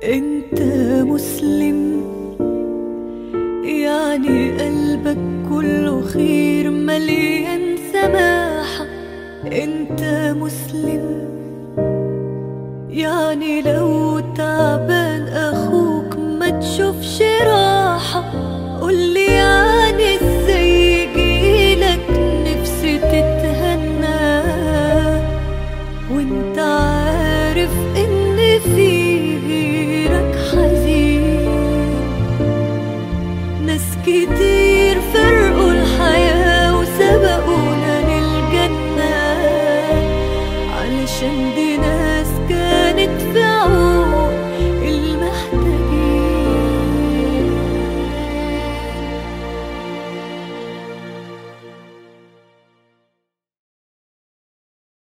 انت مسلم يعني قلبك كله خير مليان سماحة انت مسلم يعني لو تعبان اخوك ما تشوفش راحة قولي يعني ازاي يجيلك نفسي تتهنى وانت عارف ان في غيرك حزين ناس كتير فرقوا الحياة وسبقونا للجنة علشان دي ناس كانت في